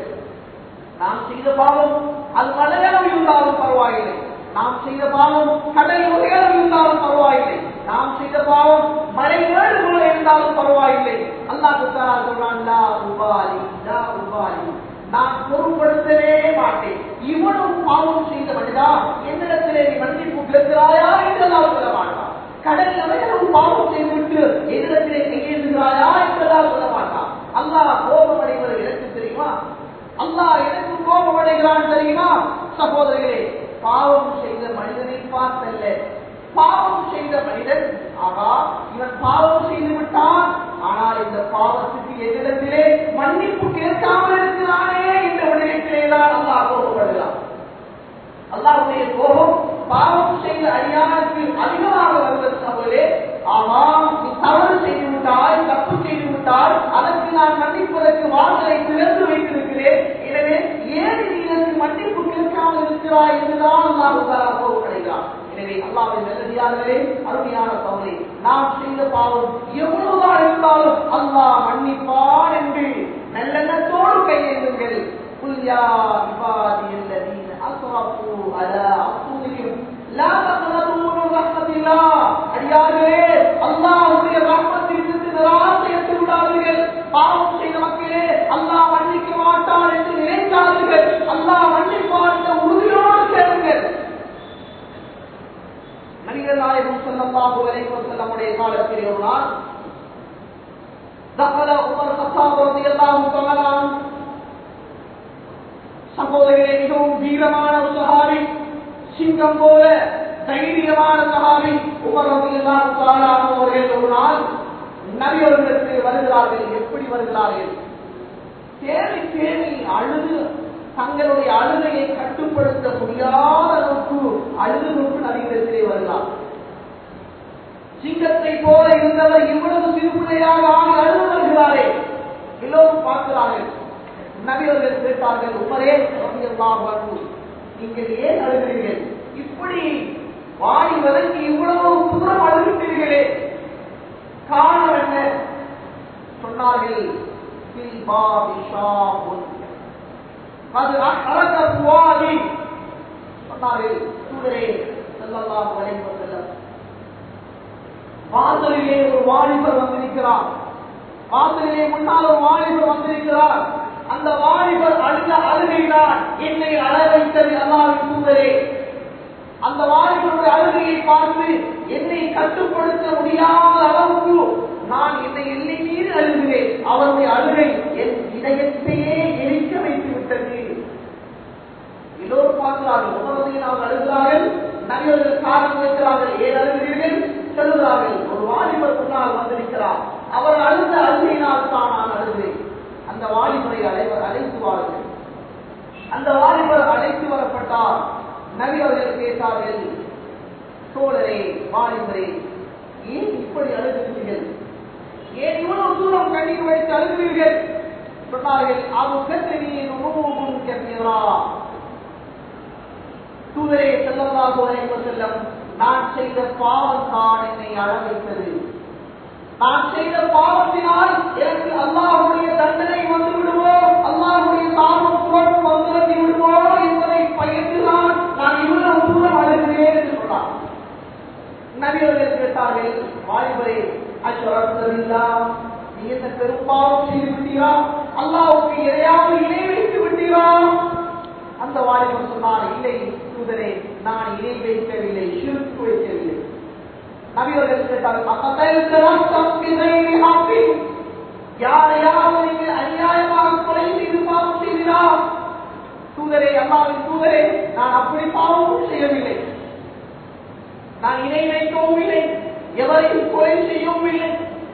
நாம் செய்த பாவம் அது மலையளவு இருந்தாலும் பரவாயில்லை நாம் செய்த பாவம் கடல் உயரம் இருந்தாலும் பரவாயில்லை நாம் செய்த பாவம் மலை ஏழு போல இருந்தாலும் பரவாயில்லை அல்லாஹ் தாலா சொல்றான் லா உபாலி லா உபாலி நான் பொருட்படுத்தவே மாட்டேன் இவனும் பாவம் செய்த மனிதா என்னிடத்திலே நீ மன்னிப்பு கேட்கிறாயா என்று அல்லாஹ் சொல்ல மாட்டான் கடல் அவனும் பாவம் செய்துவிட்டு என்னிடத்திலே கையெழுகிறாயா என்றெல்லாம் சொல்ல மாட்டான் அல்லாஹ் கோபம் அடைவது எனக்கு தெரியுமா அல்லாஹ் எனக்கு கோபம் அடைகிறான் தெரியுமா சகோதரர்களே பாவம் செய்த மனிதனை பார்த்தல்ல பாவம் செய்த மனிதன் ஆகா இவன் பாவம் செய்து விட்டான் ஆனால் இந்த பாவத்துக்கு எதிரத்திலே மன்னிப்பு கேட்காமல் இருக்கிறானே என்ற விடயத்திலே தான் அல்லாஹ் கோபப்படுகிறான் அல்லாஹுடைய கோபம் பாவம் செய்த அடியானுக்கு அதிகமாக வருவது சகோதரே ஆமாம் நீ தவறு செய்து விட்டால் தப்பு செய்து விட்டால் அதற்கு நான் மன்னிப்பதற்கு வாசலை திறந்து வைத்திருக்கிறேன் எனவே ஏன் நீ எனக்கு மன்னிப்பு கேட்காமல் இருக்கிறாய் என்றுதான் அல்லாஹு தாலா கோபப்படுகிறான் எனவே அல்லாவின் நல்லதியார்களே அருமையான தவறை நாம் செய்த பாவம் எவ்வளவுதான் இருந்தாலும் அல்லாஹ் மன்னிப்பான் என்று நல்லெண்ணத்தோடு கையெழுங்கள் قل يا عبادي الذين اسرفوا على انفسهم لا تقنطوا من رحمة الله அடியார்களே அல்லாஹ்வுடைய ரஹ்மத்திலிருந்து நிராசையற்று விடாதீர்கள் பாவம் செய்த மக்களே அல்லாஹ் மன்னிக்க மாட்டான் என்று நினைக்காதீர்கள் அல்லாஹ் மன்னிப்பான் என்ற உறுதியோடு சேருங்கள் நபிகள் நாயகம் ஸல்லல்லாஹு அலைஹி வஸல்லமுடைய காலத்தில் ஒரு நாள் دخل عمر الخطاب رضي الله تعالى عنه சகோதரர்களே மிகவும் வீரமான ஒரு சகாபி சிங்கம் போல தைரியமான சகாபி உமர் ரலியல்லாஹு தஆலா அவர்கள் ஒரு நாள் நபி அவர்களுக்கு வருகிறார்கள் எப்படி வருகிறார்கள் தேவை தேவை அழுது தங்களுடைய அழுகையை கட்டுப்படுத்த முடியாத அளவுக்கு அழுது கொண்டு நபிகளிடத்திலே வருகிறார் சிங்கத்தை போல இருந்தவர் இவ்வளவு சிறுபிள்ளையாக ஆகி அழுது வருகிறாரே எல்லோரும் பார்க்கிறார்கள் நபி அவர்கள் கேட்டார்கள் உமரே ரலியல்லாஹு அன்ஹு நீங்கள் ஏன் அழுகிறீர்கள் இப்படி வாடி வதங்கி இவ்வளவு தூரம் அழுகின்றீர்களே காரணம் என்ன சொன்னார்கள் "ஃபில் பாபி ஷாபுன் அது அறக்க புவாதி சொன்னார்கள் தூதரே ஸல்லல்லாஹு அலைஹி வஸல்லம் வாசலிலே ஒரு வாலிபர் வந்திருக்கிறார் வாசலிலே முன்னால் ஒரு வாலிபர் வந்திருக்கிறார் அந்த வாலிபர் அழுத அழுகைதான் என்னை அழ வைத்தது அல்லாவின் தூதரே அந்த வாலிபருடைய அழுகையை பார்த்து என்னை கட்டுப்படுத்த முடியாத அளவுக்கு நான் என்னை எல்லை மீறி அழுகிறேன் அவருடைய அழுகை என் இதயத்தையே எரிக்க வைத்து விட்டது எல்லோரும் பார்க்கிறார்கள் உமரதையில் அவர்கள் அழுகிறார்கள் நபியர்கள் காரணம் வைக்கிறார்கள் ஏன் அழுகிறீர்கள் சொல்லுகிறார்கள் ஒரு வாலிபர் முன்னால் வந்திருக்கிறார் அவர் அழுத அழுகையினால் தான் நான் அழுகிறேன் அந்த வாலிபரை அழைவர் அழைத்து வாருங்கள் அந்த வாலிபர் அழைத்து வரப்பட்டார் நபி அவர்கள் கேட்டார்கள் தோழரே வாலிபரே ஏன் இப்படி அழுகிறீர்கள் ஏன் இவ்வளவு தூரம் கண்ணீர் வைத்து அழுகிறீர்கள் சொன்னார்கள் அது கத்திரியின் உணவும் கத்திரா தூதரே செல்லமாக செல்லம் நான் செய்த பாவம் தான் என்னை அழ வைத்தது நான் செய்த பாவத்தினால் எனக்கு அல்லாஹுடைய தண்டனை வந்து விடுமோ அல்லாஹுடைய தாமம் புறம் வந்து விடுமோ என்பதை பயந்துதான் நான் இவ்வளவு தூரம் அழுகிறேன் என்று சொன்னார் நபியவர்கள் கேட்டார்கள் வாலிபரே அச்சுரத்தவில்லா நீ என்ன பெரும்பாவம் செய்து விட்டீரா அல்லாவுக்கு எதையாவது இணை வைத்து விட்டீரா அந்த வாலிபர் சொன்னார் இல்லை தூதரே நான் இணை வைக்கவில்லை சிறுக்கு வைக்கவில்லை நபியவர்கள் கேட்டார்கள் அகத்தையில் யாரையாவது நீங்கள் அநியாயமாக கொலை செய்து தூதரே அல்லாவின் தூதரே நான் அப்படி பாவமும் செய்யவில்லை நான் இணை வைக்கவும் இல்லை எவரையும் கொலை செய்யவும் இல்லை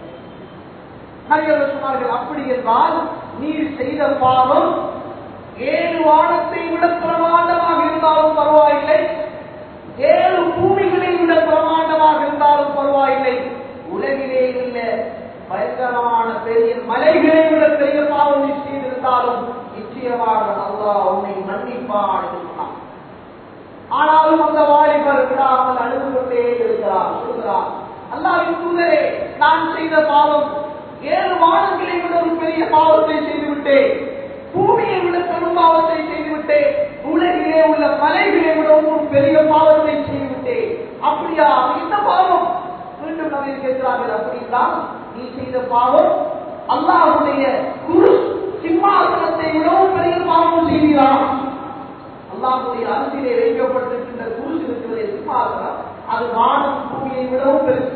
நபிகள் சொன்னார்கள் அப்படி என்றால் நீர் செய்த பாவம் ஏழு வானத்தை விட பிரமாண்டமாக இருந்தாலும் பரவாயில்லை ஏழு பூமிகளை விட பிரமாண்டமாக இருந்தாலும் பரவாயில்லை உலகிலே உள்ள பயங்கரமான பெரிய மலைகளை விட பெரிய பாவம் நீ செய்திருந்தாலும் நிச்சயமாக அல்லாஹ் உன்னை மன்னிப்பான் என்று சொன்னான் ஆனாலும் அந்த வாலிபர் விடாமல் அழுது கொண்டே இருக்கிறார் சொல்கிறார் அல்லாவின் தூதரே நான் செய்த பாவம் ஏழு வானங்களை விட ஒரு பெரிய பாவத்தை செய்துவிட்டேன் பூமியை விட பெரும் பாவத்தை செய்துவிட்டேன் உலகிலே உள்ள மலைகளை விட ஒரு பெரிய பாவத்தை செய்துவிட்டேன் அப்படியா என்ன பாவம் மீண்டும் நபீர் கேட்கிறார்கள் அப்படின்னா நீ செய்த பாவம் அல்லாஹுடைய குரு சிம்மாசனத்தை விடவும் பெரிய பாவம் செய்கிறா அல்லாஹுடைய அரசிலே வைக்கப்பட்டிருக்கின்ற குருசு இருக்கிறதே சிம்மாசனம் அது வானம் பூமியை விடவும் பெருசு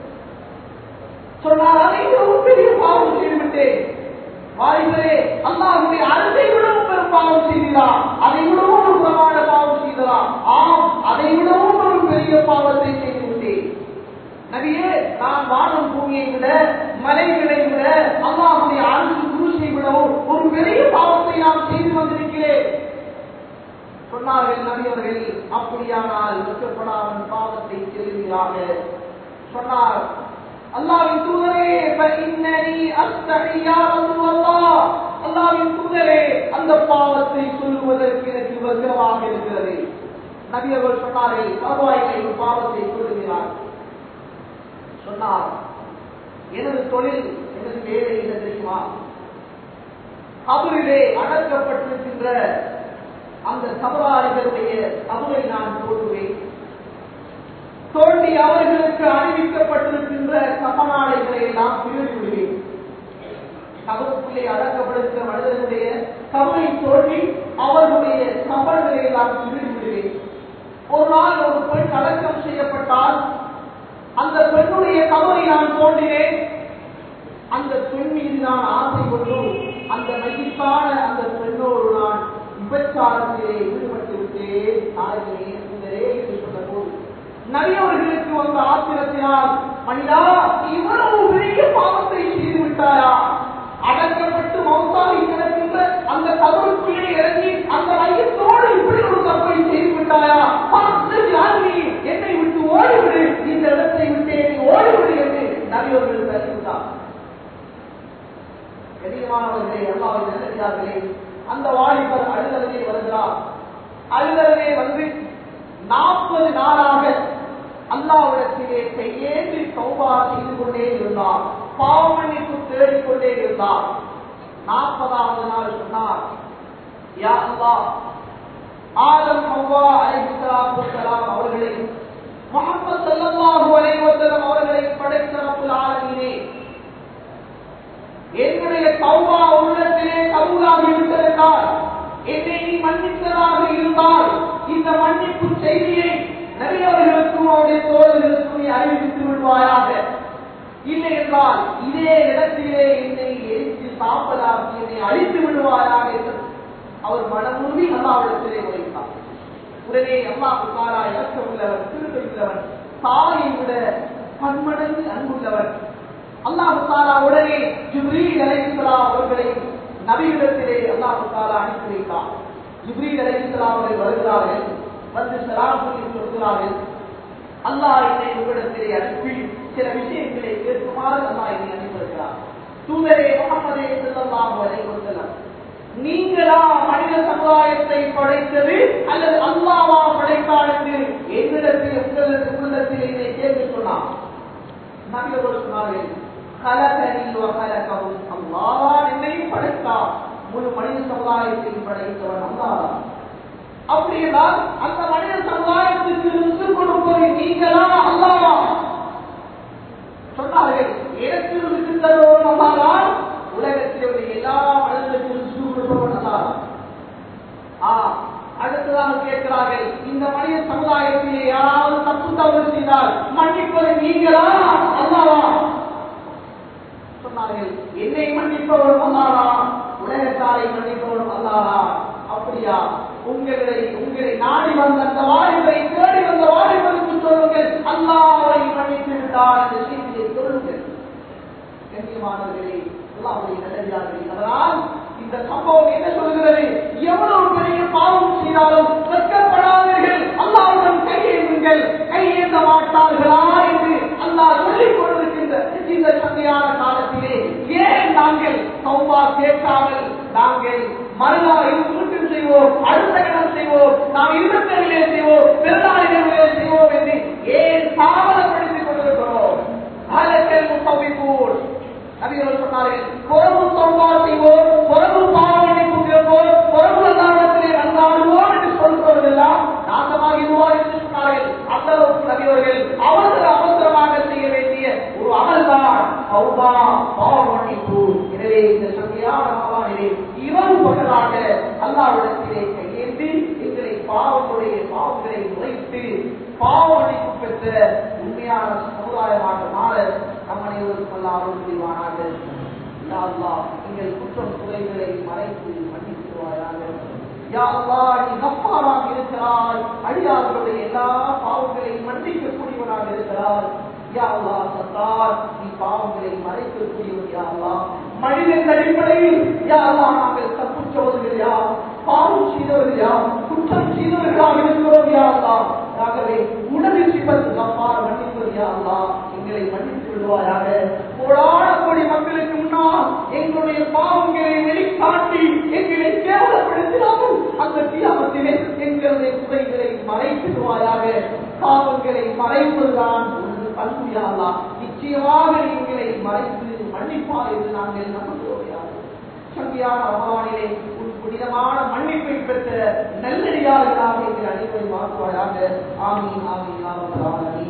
சொன்னார் அதை விடவும் பெரிய பாவம் செய்துவிட்டேன் வாலிபரே அல்லாஹுடைய அரசை விடவும் பெரும் பாவம் செய்தா அதை விடவும் ஒரு பிரமாண பாவம் செய்ததா ஆம் அதை விடவும் ஒரு பெரிய பாவத்தை செய்துவிட்டேன் நபியே நான் வானம் பூமியை விட மலைகளை விட அல்லாஹுடைய அரசு குருசை விடவும் ஒரு பெரிய பாவத்தை நான் செய்து வந்திருக்கிறேன் சொன்னார்கள் நபியவர்கள் அப்படியானால் வெட்கப்படாமல் பாவத்தை செல்கிறாக சொன்னார் அல்லாவின் தூதரே فإنني أستحي يا رسول الله அல்லாவின் தூதரே அந்த பாவத்தை சொல்லுவதற்கு எனக்கு வெட்கமாக இருக்கிறது நபி அவர்கள் சொன்னார்கள் பரவாயில்லை ஒரு பாவத்தை சொல்லுகிறார் சொன்னார் எனது தொழில் எனது வேலை என்ன தெரியுமா அவரிலே அடக்கப்பட்டிருக்கின்ற அந்த சபராளிகளுடைய கபரை நான் தோற்றுவேன் தோண்டி அவர்களுக்கு அறிவிக்கப்பட்டிருக்கின்ற கபநாளைகளை எல்லாம் திருடி விடுவேன் கபருக்குள்ளே அடக்கப்படுகிற மனிதர்களுடைய கபரை தோண்டி அவர்களுடைய கபல்களை எல்லாம் திருடி விடுவேன் ஒரு நாள் ஒரு பெண் அடக்கம் செய்யப்பட்டால் அந்த பெண்ணுடைய கபரை நான் தோண்டினேன் அந்த பெண் மீது நான் ஆசை கொண்டு அந்த மகிழ்ச்சான அந்த பெண்ணோடு நான் விபச்சாரத்திலே ஈடுபட்டு விட்டேன் நாயகனே சுந்தரே என்று சொன்னபோது நபியவர்களுக்கு வந்த ஆத்திரத்தினால் மனிதா நீ இவ்வளவு பெரிய பாவத்தை செய்து விட்டாயா அடக்கப்பட்டு மௌசாகி கிடக்கின்ற அந்த கதவுக்குள்ளே இறங்கி அந்த மையத்தோடு இப்படி ஒரு தப்பை செய்து விட்டாயா நீ என்னை விட்டு ஓடிவிடு இந்த இடத்தை விட்டு நீ ஓடிவிடு என்று நபியவர்கள் அறிவித்தார் கடினமானவர்களே அல்லாவை நல்லதார்களே அந்த வாலிபர் அழுதலே வருகிறார் அழுதலே வந்து நாற்பது நாளாக அல்லாவிடத்திலே கையேந்தி சௌபா செய்து கொண்டே இருந்தார் பாவமன்னிப்பு தேடிக்கொண்டே இருந்தார் நாற்பதாவது நாள் சொன்னார் யா அல்லாஹ் ஆதம் ஹவ்வா அலைஹிஸ்ஸலாத்து வஸ்ஸலாம் அவர்களை முஹம்மது ஸல்லல்லாஹு அலைஹி வஸல்லம் அவர்களை படைத்த ரப்புல் ஆலமீனே என்னுடைய தௌபா உள்ளத்திலே கபூலாகி விட்டதென்றால் என்னை நீ மன்னித்ததாக இருந்தால் இந்த மன்னிப்பு செய்தியை நிறையவர்களுக்கும் அவருடைய தோழர்களுக்கும் நீ அறிவித்து விடுவாயாக இல்லை என்றால் இதே இடத்திலே என்னை எரித்து சாப்பதாக்கி என்னை அழித்து விடுவாயாக என்று அவர் மனமுருவி அல்லாவிடத்திலே உரைத்தார் உடனே அல்லாஹு தாரா இறக்க உள்ளவன் திருத்த உள்ளவன் தாயை விட பன்மடங்கு அன்புள்ளவன் அல்லாஹு தாலா உடனே ஜிப்ரீல் அலைஹிஸ்ஸலாம் அவர்களை நபியிடத்திலே அல்லாஹு தாலா அனுப்பி வைத்தார் ஜிப்ரீல் அலைஹிஸ்ஸலாம் அவர்கள் வருகிறார்கள் வந்து சலாம் சொல்லி சொல்கிறார்கள் அல்லாஹ் என்னை உங்களிடத்திலே அனுப்பி சில விஷயங்களை கேட்குமாறு அல்லாஹ் என்னை அனுப்பியிருக்கிறார் தூதரே முகமதே ஸல்லல்லாஹு அலைஹி வஸல்லம் நீங்களா மனித சமுதாயத்தை படைத்தது அல்லது அல்லாவா படைத்தார் என்று என்னிடத்தில் உங்களது உள்ளத்தில் என்னை கேட்டு சொன்னார் நபியர்கள் சொன்னார்கள் கலகரில் வகலகவும் அல்லாஹ் என்னையும் படைத்தார் முழு மனித சமுதாயத்தையும் படைத்தவன் அல்லாஹ் அப்படின்னா அந்த மனித சமுதாயத்துக்கு ரிஸ்க் கொடுப்பது நீங்களா அல்லாவா சொன்னார்கள் எனக்கு ரிஸ்க் தருவன் அல்லாதான் உலகத்தில் உள்ள எல்லா மனிதர்களுக்கும் ரிஸ்க் கொடுப்பவன் அல்லாதான் ஆ அடுத்ததாக கேட்கிறார்கள் இந்த மனித சமுதாயத்திலே யாராவது தப்பு தவறு செய்தால் மன்னிப்பது நீங்களா அல்லாவா சொன்னார்கள் என்னை மன்னிப்பவரும் அல்லாரா உலகத்தாரை மன்னிப்பவரும் அல்லாரா அப்படி இல்லையா உங்களை உங்களை நாடி வந்த அந்த வாலிபரை தேடி வந்த வாலிபருக்கு சொல்லுங்கள் அல்லாவை மன்னித்து விட்டார் என்ற செய்தியை சொல்லுங்கள் கண்ணியமானவர்களே அல்லாஹ்வுடைய நல்லடியார்களே அதனால் இந்த சம்பவம் என்ன சொல்கிறது எவ்வளவு பெரிய பாவம் செய்தாலும் வெட்கப்படாதீர்கள் அல்லாஹ்வுடன் கையேந்துங்கள் கையேந்த மாட்டார்களா என்று அல்லாஹ் சொல்லிக் கொண்டிருக்கின்ற இந்த சந்தையான காலத்திலே ஏன் நாங்கள் சௌபா கேட்காமல் நாங்கள் மறுநாள் வீட்டில் செய்வோம் அடுத்த இடம் செய்வோம் நாம் இருபத்தேழிலே செய்வோம் பிறநாளிலே செய்வோம் என்று ஏன் தாமதப்படுத்திக் கொண்டிருக்கிறோம் அலக்கல் முத்தவிப்போர் நபிகள் சொன்னார்கள் பொறவு சௌபா செய்வோம் பொறவு பாவமன்னிப்பு கேட்போம் பொறவு தானத்திலே வந்தாடுவோம் என்று சொல்வதெல்லாம் நாசமாகிடுவார் என்று சொன்னார்கள் அந்த அளவுக்கு நபியவர்கள் அவசர அவசரமாக செய்ய வேண்டிய ஒரு அமல்தான் சௌபா பாவமன்னிப்பு எனவே இந்த சந்தையான ரமலானிலே இரவு பகலாக அல்லாவிடத்திலே கையேந்தி எங்களை பாவங்களுடைய பாவங்களை உழைத்து பாவமன்னிப்பு பெற்ற உண்மையான சமுதாயமாக மாற நம் அனைவருக்கும் அல்லாமல் புரிவானாக யா அல்லாஹ் எங்கள் குற்றம் குறைகளை மறைத்து மன்னித்துவாயாக யா அல்லாஹ் நீ கப்பாராக இருக்கிறாய் அடியார்களுடைய எல்லா பாவங்களையும் மன்னிக்கக்கூடியவனாக இருக்கிறாய் யா அல்லாஹ் சத்தார் நீ பாவங்களை மறைக்கக்கூடியவன் யா அல்லாஹ் மனிதன் அடிப்படையில் யா அல்லாஹ் நாங்கள் தப்பு சோதர்கள் யா பாவம் செய்தவர்கள் யா குற்றம் செய்தவர்களாக இருக்கிறோம் யா அல்லாஹ் ஆகவே உணவில் சிப்பத்து கப்பார் மன்னிப்பது யா அல்லாஹ் எங்களை மன்னித்து விடுவாயாக கோடான கோடி மக்களுக்கு முன்னால் எங்களுடைய பாவங்களை வெளிக்காட்டி எங்களை கேவலப்படுத்தினாலும் அந்த தியாகத்திலே எங்களுடைய குறைகளை மறைத்திடுவாயாக பாவங்களை மறைப்பதுதான் ஒரு பண்புயாளா நிச்சயமாக எங்களை மறைத்து மன்னிப்பார் என்று நாங்கள் நம்புகிறோம் சங்கியான ரமலானிலே உன் புனிதமான மன்னிப்பை பெற்ற நல்லடியார்களாக எங்கள் அனைவரை மாற்றுவாயாக ஆமீன் ஆமீன் ஆமீன்